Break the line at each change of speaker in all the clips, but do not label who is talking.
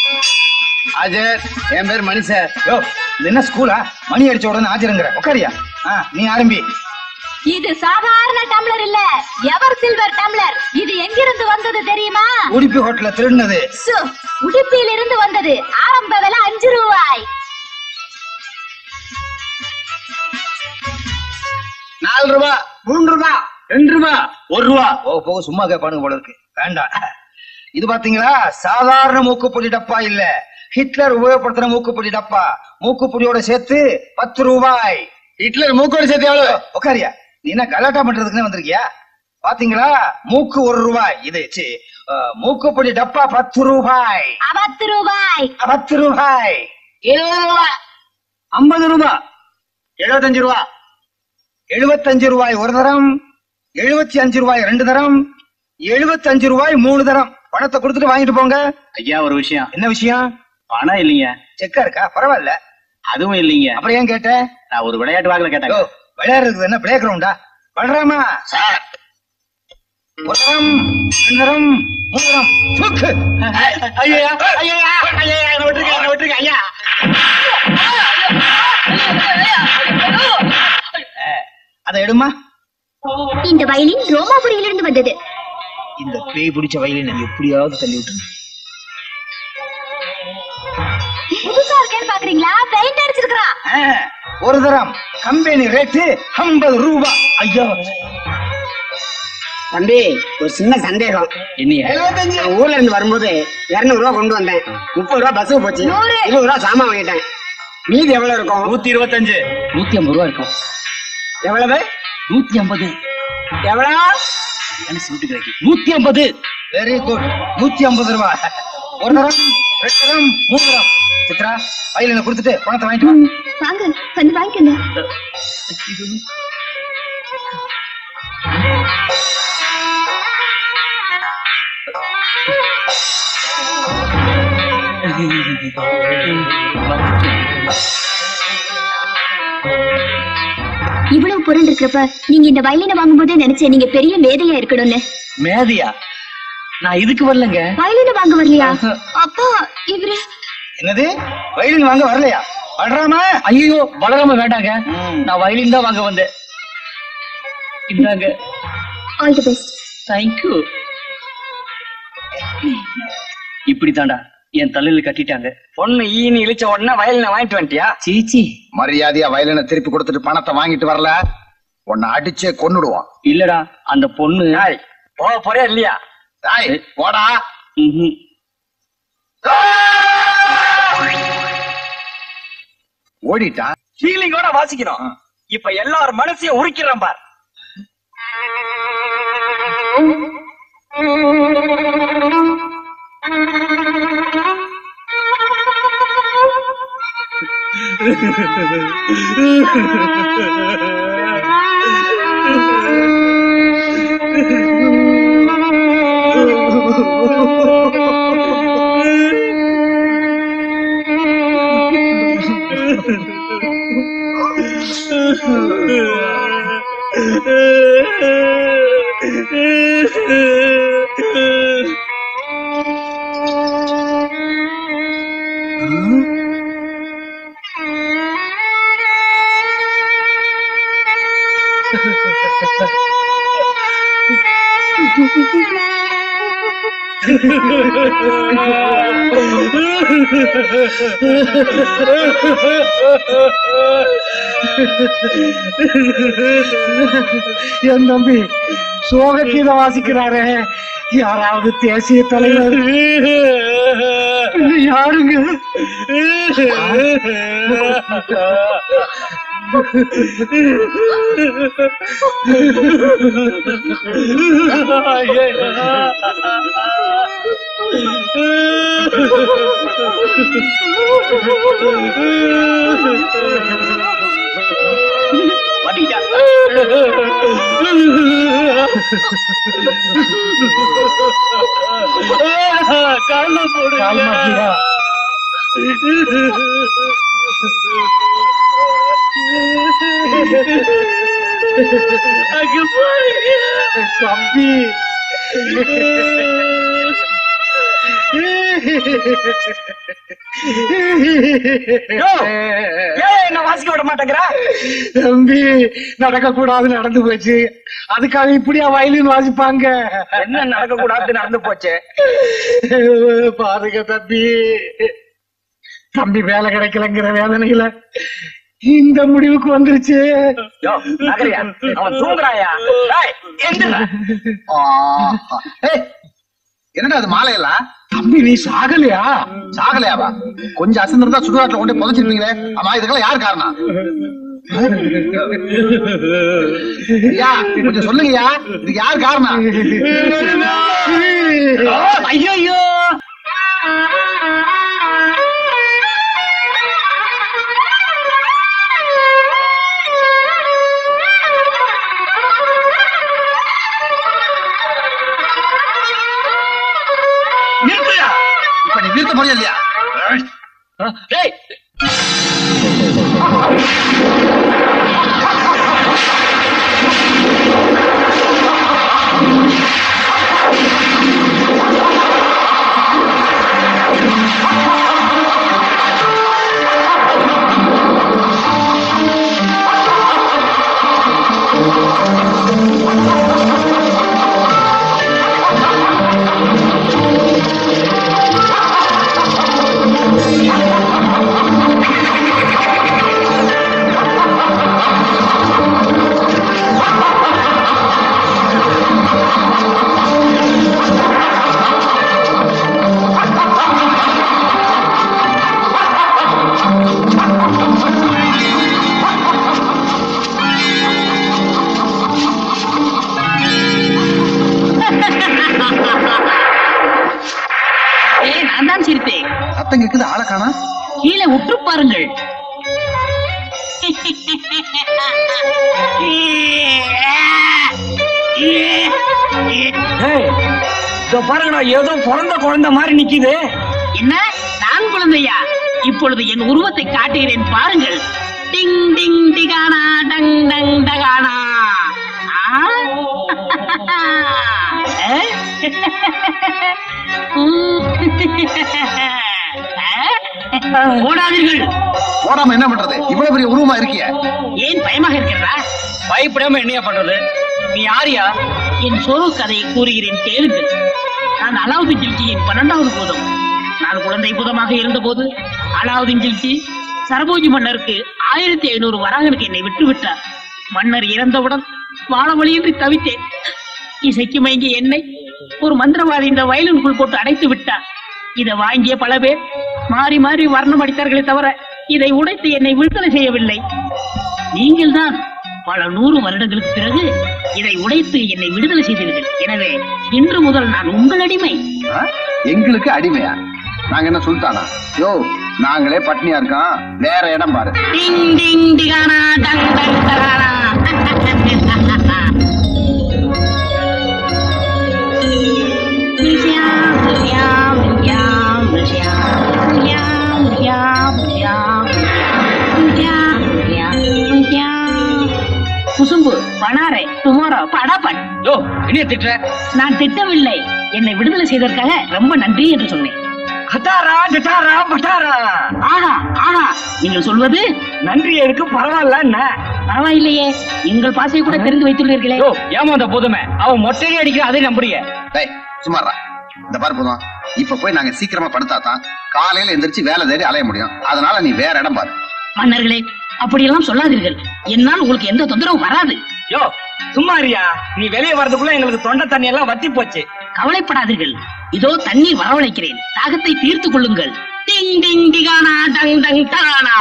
ஆஜர் என் பேர் மணி சார்
யோ இது என்ன ஸ்கூலா மணி அடிச்ச உடனே ஆஜருங்கிற உட்காரியா ஆ நீ ஆரம்பி
இது சாதாரண டம்ளர் இல்ல எவர் சில்வர் டம்ளர் இது எங்கிருந்து வந்தது தெரியுமா
உடுப்பி ஹோட்டல்ல திருடினது
சு, உடுப்பியில் இருந்து வந்தது ஆரம்ப விலை அஞ்சு ரூபாய்
நாலு ரூபா மூணு ரூபா ரெண்டு ரூபா ஒரு ரூபா
போக போக சும்மா கேட்பானுங்க போல இருக்கு வேண்டாம் இது பாத்தீங்களா சாதாரண மூக்குப்பொடி டப்பா இல்ல ஹிட்லர் உபயோகப்படுத்தின மூக்குப்பொடி டப்பா மூக்குப்பொடியோட சேர்த்து பத்து ரூபாய்
ஹிட்லர் மூக்கோடு சேர்த்து எவ்வளவு
உட்காரியா நீ என்ன கலாட்டா பண்றதுக்குன்னு வந்திருக்கியா பாத்தீங்களா மூக்கு ஒரு ரூபாய் இது சி, அஹ், மூக்குப்பொடி டப்பா பத்து ரூபாய்
பத்து ரூபாய்
பத்து ரூபாய்
இருபது ரூபா ஐம்பது ரூபா எழுபத்தஞ்சு ரூபா
எழுபத்தஞ்சு ரூபாய் ஒரு தரம் எழுபத்தி அஞ்சு ரூபாய் ரெண்டு தரம் எழுபத்தஞ்சு ரூபாய் மூணு தரம் பணத்தை கொடுத்துட்டு வாங்கிட்டு போங்க
ஐயா ஒரு விஷயம்
என்ன விஷயம்
பணம் இல்லைங்க
செக்கா இருக்கா பரவாயில்ல
அதுவும் இல்லைங்க
அப்புறம் ஏன் கேட்ட
நான் ஒரு விளையாட்டு வாக்குல
யோ,
கேட்டேன்
விளையாடுறதுக்கு என்ன பிளே கிரவுண்டா பண்றாமா
சார்
ஒரு தரம் ரெண்டு தரம் மூணு தரம் தூக்கு
ஐயா ஐயா ஐயா என்ன விட்டுருங்க என்ன விட்டுருங்க ஐயா
அதை எடுமா
இந்த வயலின் ரோமாபுரியிலிருந்து வந்தது
இந்த பேய் பிடிச்ச வயலினை எப்படியாவது தள்ளி விட்டுருங்க
புதுசா இருக்கேன்னு பாக்குறீங்களா பெயிண்ட் அடிச்சிருக்கான்
ஆ, ஒரு தரம் கம்பெனி ரேட்டு ஐம்பது ரூபாய் ஐயா
தம்பி ஒரு சின்ன சந்தேகம்
என்னையா
நான் ஊர்ல இருந்து வரும்போது இருநூறு ரூபா கொண்டு வந்தேன் முப்பது ரூபா பஸ்ஸுக்கு போச்சு
நூறு.
இருபது ரூபா சாமான் வாங்கிட்டேன் மீதி எவ்வளவு இருக்கும்
நூத்தி இருபத்தஞ்சு
நூத்தி ஐம்பது ரூபா இருக்கும்
எவ்வளவு
நூத்தி ஐம்பது
எவ்வளவு
நூத்தி ஐம்பது
வெரி குட் நூத்தி ஐம்பது ரூபாய் ஒரு தரம் ரெண்டு தரம் மூணு தரம் சித்ரா வயலினை கொடுத்துட்டு பணத்தை வாங்கிட்டு வா
வாங்க வந்து வாங்கிக்கோங்க இவ்வளவு பொருள் இருக்கிறப்ப நீங்க இந்த வயலினை வாங்கும்போதே நினைச்சேன் நீங்க பெரிய மேதையா இருக்கணும்னு
மேதையா நான் இதுக்கு வரலங்க
வயலினை வாங்க வரலையா அப்பா இவரு
என்னது வயலின் வாங்க வரலையா பண்றாமா
ஐயோ வளராம வேண்டாங்க நான் வயலின் தான் வாங்க வந்தேன் இந்தாங்க
ஆல் தி பெஸ்ட்
தேங்க்யூ இப்படி தாண்டா என் தலையில கட்டிட்டாங்க
பொண்ணு ஈனி இழிச்ச உடனே வயலின வாங்கிட்டு வந்துட்டியா
சீச்சி
மரியாதையா வயலினை திருப்பி கொடுத்துட்டு பணத்தை வாங்கிட்டு வரல உன்னை அடிச்சே கொன்னுடுவான்
இல்லடா அந்த பொண்ணு
ஏய், போக போறியா இல்லையா
டேய், போடா
ம்ஹும்.
ஓடிட்டான்
ஃபீலிங்கோட வாசிக்கணும் இப்ப எல்லார் மனசையும் உரிக்கிறேன் பார்
என் தம்பி சோக கீதம் வாசிக்கிறாரே யாராவது தேசிய தலைவர் யாருங்க கால்மாட்டியா தம்பி
ஏன் என்ன வாசிக்க விட மாட்டேங்கிற
தம்பி நடக்க கூடாது நடந்து போச்சு அதுக்காக இப்படியா வயலின் வாசிப்பாங்க
என்ன நடக்க கூடாது நடந்து போச்சு
பாருங்க தம்பி தம்பி வேலை கிடைக்கலங்கிற வேதனையில இந்த முடிவுக்கு வந்துருச்சு
யோ, நகரியா அவன் தூங்குறாயா டேய், எந்திரா.
ஆஹா. ஏய், என்னடா அது மாலையெல்லாம்
தம்பி நீ சாகலையா
சாகலையாவா கொஞ்சம் அசந்திருந்தா சுடுகாட்டுல கொண்டு போய் புதைச்சிருப்பீங்களே ஆமா இதுக்கெல்லாம் யார் காரணம் ஐயா கொஞ்சம் சொல்லுங்கய்யா இதுக்கு யார் காரணம்
ஐயோ நிறுத்துயா
இப்ப நீ நிறுத்த முடியும் இல்லையா
டேய்
ஏய் நான் தான் சிரித்தேன்
சத்தம் கேக்குது ஆளை காணா
கீழே உற்று பாருங்கள்
டேய் இதோ பாருங்கடா ஏதோ பிறந்த குழந்தை மாதிரி நிக்குது
என்ன நான் குழந்தையா இப்பொழுது என் உருவத்தை காட்டுகிறேன் பாருங்கள் டிங் டிங் டிகானா டங் டங் டகானா ஆ? அஹ்? உம். அஹ்? ஓடாதீர்கள்
ஓடாம என்ன பண்றது இவ்வளவு பெரிய உருவமா இருக்கிய
ஏன் பயமாக இருக்கிறதா
பயப்படாம என்னையா பண்றது நீ யாரியா
என் சோக கதையை கூறுகிறேன் கேளுங்கள் நான் அலாவுதீன் ஜில்ஜியின் பன்னெண்டாவது போதும் நான் குழந்தை பூதமாக இருந்தபோது அலாவுதீன் ஜில்ஜி சரபோஜி மன்னருக்கு ஆயிரத்தி ஐநூறு வராகனுக்கு என்னை விட்டு விட்டார் மன்னர் இறந்தவுடன் வாழ வழியின்றி தவித்தேன் இசைக்கு மயங்கிய என்னை ஒரு மந்திரவாதி இந்த வயலுக்குள் போட்டு அடைத்து விட்டார் இதை வாங்கிய பல பேர் மாறி மாறி வர்ணம் அடித்தார்களே தவிர இதை உடைத்து என்னை விடுதலை செய்யவில்லை நீங்கள் தான் பல நூறு வருடங்களுக்கு பிறகு இதை உடைத்து என்னை விடுதலை செய்தீர்கள் எனவே இன்று முதல் நான் உங்கள் அடிமை
ஆ? எங்களுக்கு அடிமையா நாங்க என்ன சுல்தானா யோ நாங்களே பட்னியா இருக்கோம் வேற இடம் பாரு
டிங் டிங் டிகானா டங் டங் டகானா மிஸ்யாம், மிஸ்யாம், மிஸ்யாம், மிஸ்யாம், மிஸ்யாம், மிஸ்யாம், மிஸ்யாம், மிஸ்யாம், மிஸ்யாம், மிஸ்யாம். குசும்பு பணாரை டுமாரோ படாபன்
யோ என்னைய திட்டுற
நான் திட்டவில்லை என்னை விடுதலை செய்ததற்காக ரொம்ப நன்றி என்று சொன்னேன்
ஹட்டாரா டட்டாரா பட்டாரா
ஆஹா ஆஹா நீங்கள் சொல்வது
நன்றி எதுக்கு பரவாயில்ல என்ன
பரவாயில்லையே எங்கள் பாசையை கூட தெரிந்து வைத்துள்ளீர்களே
யோ ஏமாந்த போதுமே அவன் மொட்டையே அடிக்கிற அதே நம்புறிய
டேய் சுமாரா இந்த பாரு போதும் இப்ப போய் நாங்க சீக்கிரமா படுத்தாதான் காலையில எந்திரிச்சு வேலை தேடி அலைய முடியும் அதனால நீ வேற இடம் பாரு
மன்னர்களே அப்படியெல்லாம் சொல்லாதீர்கள் என்னால் உங்களுக்கு எந்த தொந்தரவும் வராது
யோ சும்மா இருயா நீ வெளியே வரதுக்குள்ள எங்களுக்கு தொண்டை தண்ணி எல்லாம் வத்தி போச்சு
கவலைப்படாதீர்கள் இதோ தண்ணீர் வரவழைக்கிறேன் தாகத்தை தீர்த்து கொள்ளுங்கள் டிங் டிங் டிகானா டங் டங் டகானா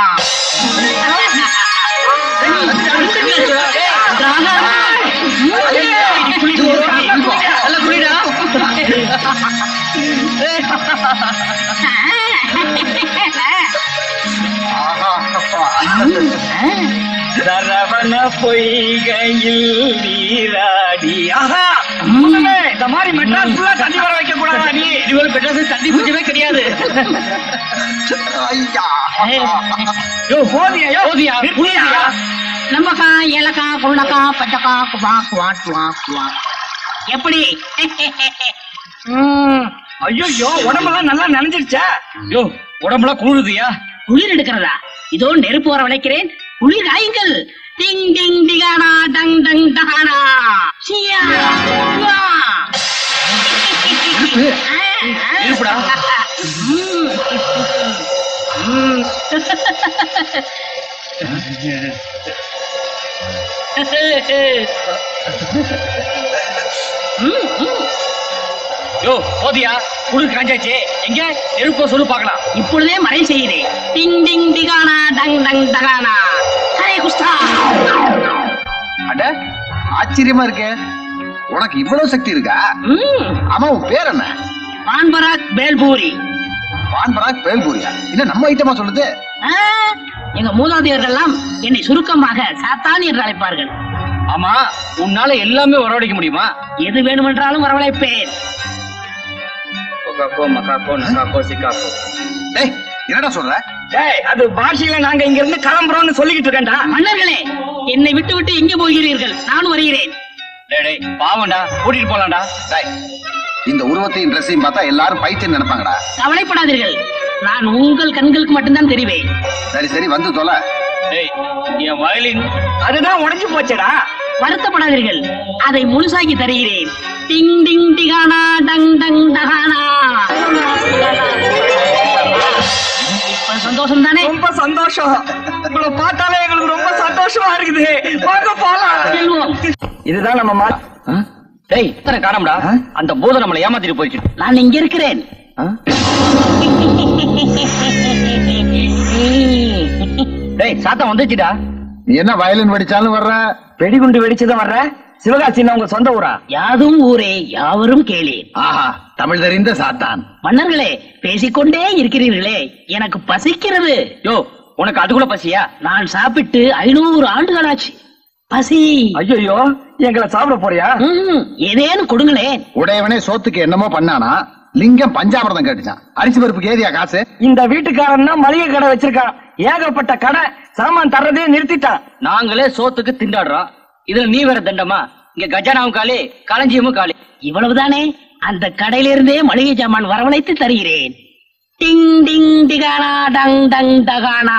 ஆஹா, அப்பா.
சரவண பொய்கையில் நீராடி ஆஹா முதல்ல இந்த மாதிரி மெட்ராஸ் ஃபுல்லா தண்ணி வர வைக்க கூடாதா நீ இதுவரை மெட்ராஸ் தண்ணி குடிச்சவே கிடையாது
ஐயா
யோ போதியா யோ போதியா புரியுதியா
நம்மக்கா ஏலக்கா குள்ளக்கா பச்சக்கா குவா குவா குவா குவா எப்படி ம்,
ஐயோ உடம்பெல்லாம் நல்லா நனைஞ்சிருச்சா யோ உடம்பெல்லாம் குளிருதியா
குளிர் எடுக்கிறதா இதோ நெருப்பு வர வளைக்கிறேன் குளிர் ஆயுங்கள் டிங் டிங் டிகானா டங் டங் டகானா சியா வா.
இருப்புடா
ம், ம்.
யோ போதியா குளிர் காஞ்சாச்சு எங்க நெருப்போ சொல்லு பார்க்கலாம்
இப்பொழுதே மறை செய்கிறேன் டிங் டிங் டிகானா டங் டங் டகானா ஹரே குஸ்தா
அட ஆச்சரியமா இருக்கே உனக்கு இவ்வளவு சக்தி இருக்கா
ம்
ஆமா உன் பேர் என்ன
பான்பராக் பேல்பூரி
பான்பராக் பேல்பூரியா இல்ல நம்ம ஐட்டமா சொல்லுது
ஆ, எங்க மூதாதையர்கள் எல்லாம் என்னை சுருக்கமாக சாத்தான் என்று அழைப்பார்கள்
ஆமா உன்னால எல்லாமே வரவழைக்க முடியுமா
எது வேணுமென்றாலும் வரவழைப்பேன்
கொக்காக்கோ மக்காக்கோ நக்காக்கோ சிக்காக்கோ
டேய் என்னடா சொல்ற
டேய் அது பாஷையில நாங்க இங்க இருந்து கிளம்புறோம்னு சொல்லிக்கிட்டு இருக்கேன்டா
மன்னர்களே என்னை விட்டு விட்டு எங்கே போகிறீர்கள் நானும் வருகிறேன்
டேய் டேய் பாவம்டா கூட்டிட்டு போலாம்டா
டேய் இந்த உருவத்தையும் ட்ரெஸ்ஸையும் பார்த்தா எல்லாரும் பைத்தியம் நினைப்பாங்கடா
கவலைப்படாதீர்கள் நான் உங்கள் கண்களுக்கு மட்டும்தான் தெரிவேன்
சரி சரி வந்து தொலை
டேய் என் வயலின் அதுதான் உடைஞ்சு போச்சடா
வருத்தப்படாதீர்கள் அதை முழுசாக்கி தருகிறேன் டிங் டிங் டிகானா டங் டங் டகானா இப்ப சந்தோஷம் தானே
ரொம்ப சந்தோஷம் உங்களை பார்த்தாலே எங்களுக்கு ரொம்ப சந்தோஷமா இருக்குது வாங்க போலாம்
செல்வோம்
இதுதான் நம்ம மா டேய் இத்தனை காணம்டா அந்த பூதம் நம்மளை ஏமாத்திட்டு போயிடுச்சு
நான் இங்க இருக்கிறேன்
டேய் சாத்தம் வந்துச்சுடா
நீ என்ன வயலின் வெடிச்சாலும் வர்ற
வெடிகுண்டு வெடிச்சுதான் வர்ற சிவகாசி உங்க சொந்த ஊரா
யாதும் ஊரே யாவரும் கேளீர்
ஆஹா தமிழ் தெரிந்த சாத்தான்
மன்னர்களே பேசிக்கொண்டே இருக்கிறீர்களே எனக்கு பசிக்கிறது
யோ உனக்கு அது கூட பசியா
நான் சாப்பிட்டு ஐநூறு ஆண்டுகளாச்சு பசி
ஐயோ எங்களை சாப்பிட போறியா
ம், ஏதேனும் கொடுங்களேன்
உடையவனே சோத்துக்கு என்னமோ பண்ணானா லிங்கம் பஞ்சாமிரதம் கேட்டுச்சான் அரிசி பருப்புக்கு ஏதியா காசு
இந்த வீட்டுக்காரன் தான் மளிகை கடை வச்சிருக்கான் ஏகப்பட்ட கடை சாமான் தர்றதே நிறுத்திட்டான் நாங்களே சோத்துக்கு திண்டாடுறோம் இதுல நீ வேற தண்டமா இங்க கஜானாவும் காலி களஞ்சியமும் காலி
இவ்வளவுதானே அந்த கடையிலிருந்தே மளிகை சாமான் வரவழைத்து தருகிறேன் டிங் டிங் டிகானா டங் டங் டகானா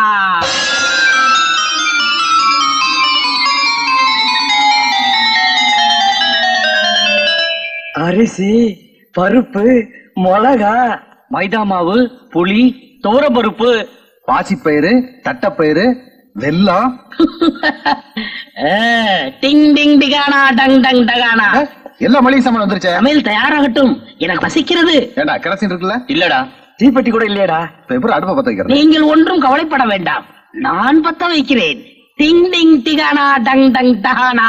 அரிசி பருப்பு மிளகா மைதா மாவு புளி பருப்பு
பாசிப்பயிறு தட்டப்பயிறு வெல்லம்
ஆ, டிங் டிங் டிகானா டங் டங் டகானா
அஹ், எல்லா மளிகை சாமான் வந்துருச்சே
சமையல் தயாராகட்டும் எனக்கு பசிக்கிறது
ஏண்டா கிரசின் இருக்குல்ல
இல்லடா தீப்பெட்டி கூட இல்லையடா
இப்ப எப்படி அடுப்பை பத்த வைக்கிறது
நீங்கள் ஒன்றும் கவலைப்பட வேண்டாம் நான் பத்த வைக்கிறேன் டிங் டிங் டிகானா டங் டங் டகானா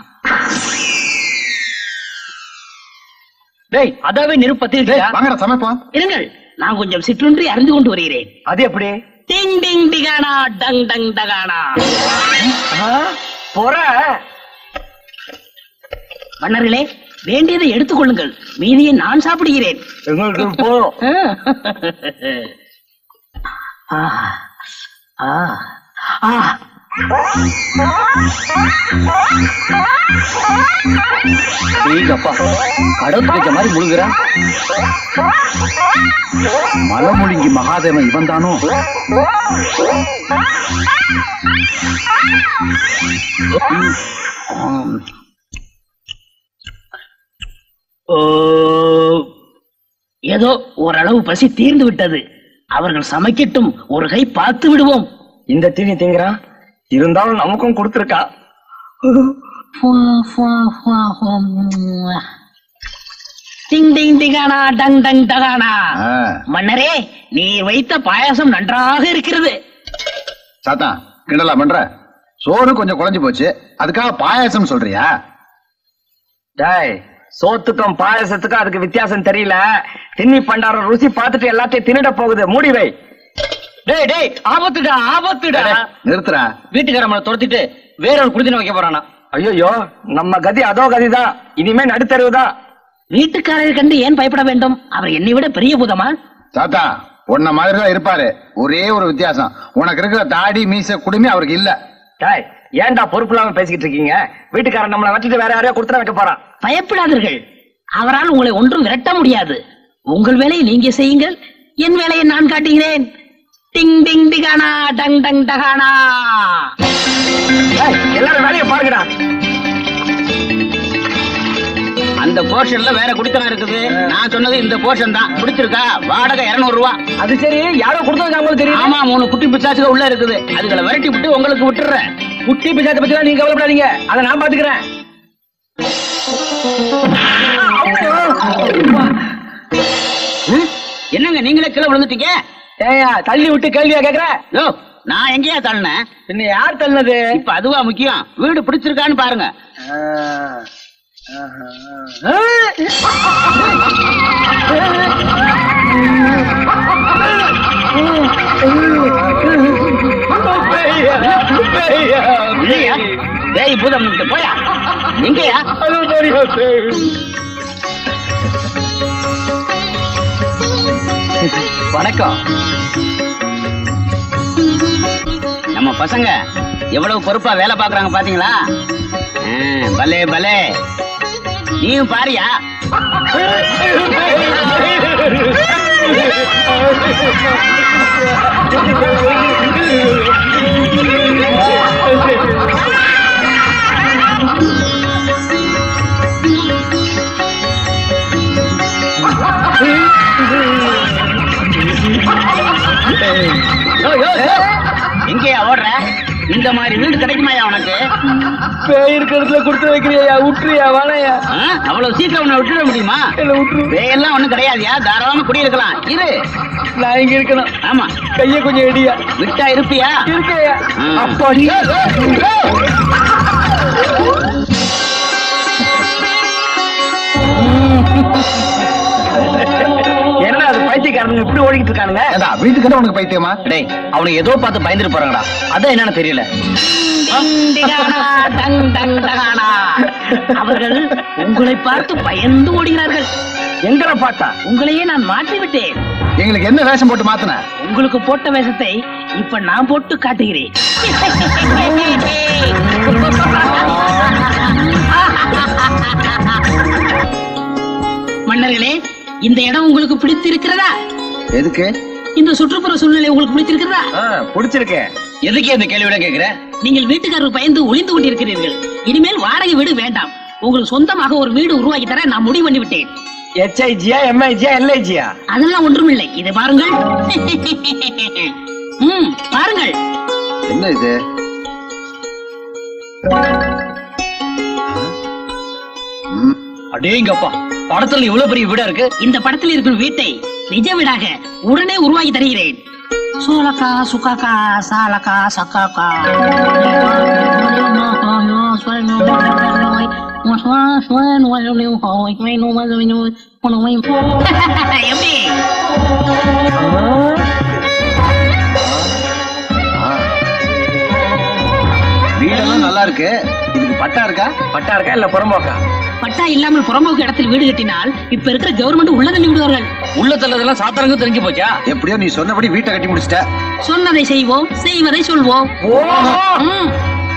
டேய் அதாவே நெருப்பத்தி
டேய், வாங்கடா சமைப்போம்
இருங்கள் நான் கொஞ்சம் சிற்றுண்டி அறிந்து கொண்டு வருகிறேன்
அது எப்படி
டிங் டிங் டிகானா டங் டங் டகானா
பொற
மன்னர்களே வேண்டியதை எடுத்துக்கொள்ளுங்கள் மீதியை நான் சாப்பிடுகிறேன்
எங்களுக்கு போதும்
ஆ, ஆ, ஆ.
அப்பா கடவுள் கிடைச்ச மாதிரி முழுங்குறான்
மலமுழுங்கி மகாதேவன் இவன் தானோ
ஓ, ஏதோ ஓரளவு பசி தீர்ந்து விட்டது அவர்கள் சமைக்கட்டும் ஒரு கை பார்த்து விடுவோம்
இந்த தீனி திங்கிறான் இருந்தாலும் நமக்கும் கொடுத்துருக்கா
டிங் டிங் டிகானா டங் டங் டகானா
ஆ,
மன்னரே நீ வைத்த பாயாசம் நன்றாக இருக்கிறது
சாத்தான் கிண்டலா பண்ற சோறு கொஞ்சம் குழஞ்சு போச்சு அதுக்காக பாயாசம் சொல்றியா
டேய் சோத்துக்கும் பாயசத்துக்கும் அதுக்கு வித்தியாசம் தெரியல தின்னி பண்டாரம் ருசி பார்த்துட்டு எல்லாத்தையும் தின்னுட போகுது மூடி வை டேய் டேய் ஆபத்துடா ஆபத்துடா
நிறுத்துறா
வீட்டுக்கார நம்மளை துரத்திட்டு வேற ஒரு குடிதின வைக்க போறானா ஐயோ நம்ம கதி அதோ கதிதான் இனிமே நடுத்தருவு தான்
வீட்டுக்காரரை கண்டு ஏன் பயப்பட வேண்டும் அவர் என்னை விட பெரிய பூதமா
சாத்தா உன்ன மாதிரி தான் இருப்பாரு ஒரே ஒரு வித்தியாசம் உனக்கு இருக்கிற தாடி மீச குடுமி அவருக்கு இல்ல
டேய் ஏன்டா பொறுப்பு இல்லாம பேசிக்கிட்டு இருக்கீங்க வீட்டுக்காரன் நம்மளை வச்சுட்டு வேற யாரையா கொடுத்துட வைக்க போறான்
பயப்படாதீர்கள் அவரால் உங்களை ஒன்றும் விரட்ட முடியாது உங்கள் வேலையை நீங்க செய்யுங்கள் என் வேலையை நான் காட்டுகிறேன் டிங் டிங் டிகானா டங் டங் டகானா
ஏய், எல்லாரும் வேலையை பாருங்கடா
அந்த போர்ஷன்ல வேற குடித்தனம் இருக்குது நான் சொன்னது இந்த போர்ஷன் தான் பிடிச்சிருக்கா வாடகை 200 ரூபா
அது சரி யாரோ கொடுத்தது அவங்களுக்கு தெரியும்
ஆமா மூணு குட்டி பிசாசுக உள்ள இருக்குது அதுகளை விரட்டி விட்டு உங்களுக்கு விட்டுறேன்
குட்டி பிசாத்தை பத்தி நீங்க கவலைப்படாதீங்க அதை நான் பாத்துக்கிறேன்
என்னங்க நீங்களே கீழே விழுந்துட்டீங்க
ஏயா தள்ளி விட்டு கேள்வியா கேக்குற
யோ நான் எங்கேயா தள்ளினேன்
பின்ன யார் தள்ளது
இப்ப அதுவா முக்கியம் வீடு பிடிச்சிருக்கான்னு பாருங்க இல்லையா டேய் பூதம் கிட்ட போயா எங்கயா
வணக்கம்
நம்ம பசங்க எவ்வளவு பொறுப்பா வேலை பாக்குறாங்க பாத்தீங்களா ஆ, பலே பலே நீயும் பாரியா யோ, யோ, யோ. எங்கேயா ஓடுற இந்த மாதிரி வீடு கிடைக்குமாயா உனக்கு
பேய் இருக்கிறதுல கொடுத்து வைக்கிறியா விட்டுறியா வாழையா
ஆ? அவ்வளவு சீக்கிரம் உன்னை விட்டுட முடியுமா
என்ன விட்டுரு
பேயெல்லாம் ஒண்ணும் கிடையாதுயா தாராளமா குடியிருக்கலாம் இரு
நான் இங்க இருக்கணும்
ஆமா
கைய கொஞ்சம் எடியா
விட்டா இருப்பியா
இருக்கையா
ஆ.
அப்பாடி என்ன அது பைத்தியக்காரனுங்க இப்படி ஓடிக்கிட்டு இருக்கானுங்க
ஏண்டா வீட்டுக்கு உனக்கு பைத்தியமா
டேய் அவனுக்கு ஏதோ பார்த்து பயந்துட்டு போறாங்கடா அதான் என்னன்னு தெரியல டங் டங் டகானா. அவர்கள் உங்களை பார்த்து பயந்து ஓடுகிறார்கள்
எங்கட பார்த்தா
உங்களையே நான் மாற்றி விட்டேன்
எங்களுக்கு என்ன வேஷம் போட்டு மாத்தின
உங்களுக்கு போட்ட வேஷத்தை இப்ப நான் போட்டு காட்டுகிறேன் மன்னர்களே இந்த இடம் உங்களுக்கு பிடித்திருக்கிறதா
எதுக்கு
இந்த சுற்றுப்புற சூழ்நிலை உங்களுக்கு பிடித்திருக்கிறதா
பிடிச்சிருக்கேன்
எதுக்கு இந்த கேள்வியோட கேக்குற
நீங்கள் வீட்டுக்காரருக்கு பயந்து ஒளிந்து கொண்டிருக்கிறீர்கள் இனிமேல் வாடகை வீடு வேண்டாம் உங்களுக்கு சொந்தமாக ஒரு வீடு உருவாக்கி தர நான் முடிவு பண்ணி விட்டேன்
ஹெச்ஐஜியா எம்ஐஜியா எல்ஐஜியா
அதெல்லாம் ஒன்றுமில்லை இதை பாருங்கள் ம் பாருங்கள்
என்ன இது ம்,
அடேங்கப்பா படத்துல இவ்வளவு பெரிய வீடா இருக்கு
இந்த படத்தில் இருக்கும் வீட்டை நிஜ வீடாக உடனே உருவாக்கி தருகிறேன் சோலக்கா சுக்காக்கா சாலக்கா சக்காக்கா எப்படி
ஆ. வீடெல்லாம் நல்லா இருக்கு இதுக்கு பட்டா இருக்கா
பட்டா இருக்கா இல்ல புறம்போக்கா
பட்டா இல்லாமல் புறம்போக்கு இடத்தில் வீடு கட்டினால் இப்ப இருக்கிற கவர்மெண்ட் உள்ள தள்ளி விடுவார்கள்
உள்ள தள்ளதெல்லாம் சாத்தானுக்கு தெரிஞ்சு போச்சா
எப்படியோ நீ சொன்னபடி வீட்டை கட்டி முடிச்சிட்ட
சொன்னதை செய்வோம் செய்வதை சொல்வோம் ம்.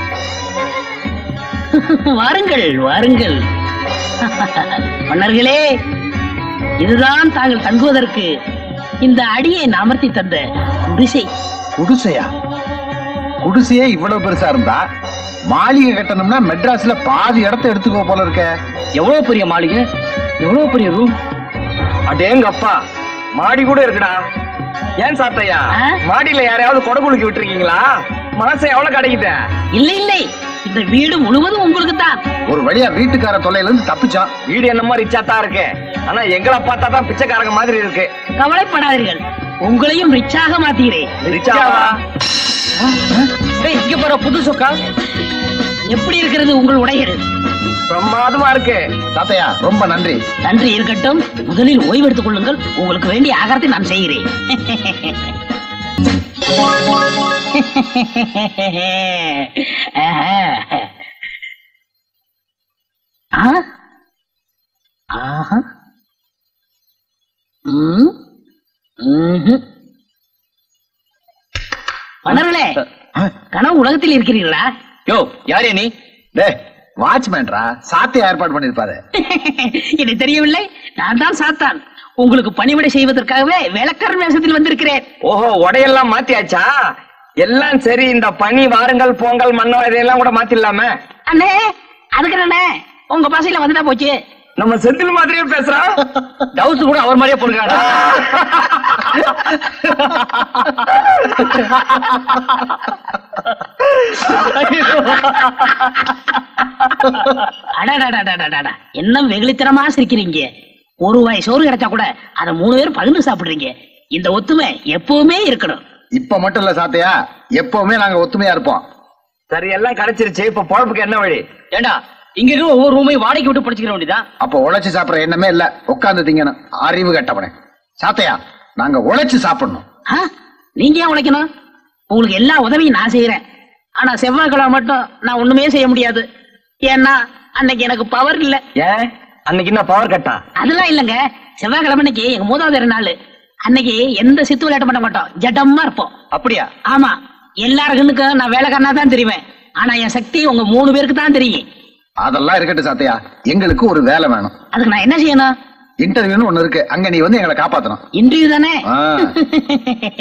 வாருங்கள் வாருங்கள் மன்னர்களே இதுதான் தாங்கள் தங்குவதற்கு இந்த அடியை அமர்த்தி தந்த குடிசை
குடிசையா குடிசையே இவ்வளவு பெருசா இருந்தா மாளிகை கட்டணும்னா மெட்ராஸ்ல பாதி இடத்த எடுத்துக்கோ போல இருக்க
எவ்வளவு பெரிய மாளிகை எவ்வளவு பெரிய ரூம்
அடேங்க அப்பா மாடி கூட இருக்குடா ஏன் சாத்தையா
ஆ?
மாடியில யாரையாவது கொடை குலுக்கி விட்டுருக்கீங்களா மாசம் எவ்வளவு கிடைக்குது
இல்லை இல்லை இந்த வீடு முழுவதும் உங்களுக்கு தான்
ஒரு வழியா வீட்டுக்கார தொல்லையில இருந்து தப்பிச்சான்
வீடு என்னமோ ரிச்சா தான் இருக்கு ஆனா எங்களை பார்த்தா தான் பிச்சைக்காரங்க மாதிரி இருக்கு
கவலைப்படாதீர்கள் உங்களையும் ரிச்சாக மாத்துகிறேன்
ரிச்சாவா ஏய், இங்க பாரு புது சொக்கா
எப்படி இருக்கிறது உங்கள் உடைகள்
பிரமாதமா இருக்கு
தாத்தையா ரொம்ப நன்றி
நன்றி இருக்கட்டும் முதலில் ஓய்வு எடுத்துக் கொள்ளுங்கள் உங்களுக்கு வேண்டிய ஆகாரத்தை நான் செய்கிறேன் ஆ? ஆஹா. ம். ம்ஹும். மன்னர்களே கனவு உலகத்தில் இருக்கிறீர்களா
யோ யாரே நீ
டே வாட்ச்மேன்ரா சாத்தியா ஏற்பாடு பண்ணிருப்பாரு
எனக்கு தெரியவில்லை நான் தான் சாத்தான் உங்களுக்கு பணிவிடை செய்வதற்காகவே வேலைக்காரன் வேஷத்தில் வந்திருக்கிறேன்
ஓஹோ உடையெல்லாம் மாத்தியாச்சா எல்லாம் சரி இந்த பனி வாருங்கள் பொங்கல் மன்னோ இதையெல்லாம் கூட மாத்திடலாமே
அண்ணே அதுக்கு அண்ணே உங்க பாசையில வந்துட்டா போச்சு
நம்ம செந்தில் மாதிரியே பேசுறான்
டவுஸ் கூட அவர் மாதிரியே போடுறாடா
அடடடடடடடா என்ன வெகுளித்தனமா சிரிக்கிறீங்க ஒரு வாய் சோறு கிடைச்சா கூட அத மூணு பேரும் பகிர்ந்து சாப்பிடுறீங்க இந்த ஒத்துமை எப்பவுமே இருக்கணும்
இப்ப மட்டும் இல்ல சாத்தையா எப்பவுமே நாங்க ஒத்துமையா இருப்போம்
சரி எல்லாம் கிடைச்சிருச்சு இப்ப பொழப்புக்கு என்ன வழி
ஏண்டா இங்க இருக்கிற ஒவ்வொரு ரூமையும் வாடகைக்கு விட்டு படிச்சுக்கிற வேண்டியதா
அப்ப உழைச்சு சாப்பிடுற எண்ணமே இல்ல உட்கார்ந்து திங்கணும் அறிவு கட்டவனே சாத்தையா நாங்க உழைச்சு சாப்பிடணும்
ஆ? நீங்க ஏன் உழைக்கணும் உங்களுக்கு எல்லா உதவியும் நான் செய்யறேன் ஆனா செவ்வாய்க்கிழமை மட்டும் நான் ஒண்ணுமே செய்ய முடியாது ஏன்னா அன்னைக்கு எனக்கு பவர் இல்ல
ஏன் அன்னைக்கு என்ன பவர் கட்டா
அதெல்லாம் இல்லங்க செவ்வாய்க்கிழமை அன்னைக்கு எங்க மூதாதையர் நாள் அன்னைக்கு எந்த சித்து விளையாட்டு பண்ண மாட்டோம் ஜடமா இருப்போம்
அப்படியா
ஆமா எல்லாருக்கும் நான் வேலைக்காரனா தான் தெரியுவேன் ஆனா என் சக்தி உங்க மூணு பேருக்கு தான் தெரியும்
அதெல்லாம் இருக்கட்டும் சாத்தையா எங்களுக்கு ஒரு வேலை வேணும்
அதுக்கு நான் என்ன செய்யணும்
இன்டர்வியூன்னு ஒண்ணு இருக்கு அங்க நீ வந்து எங்களை காப்பாத்தணும்
இன்டர்வியூ தானே
ஆ.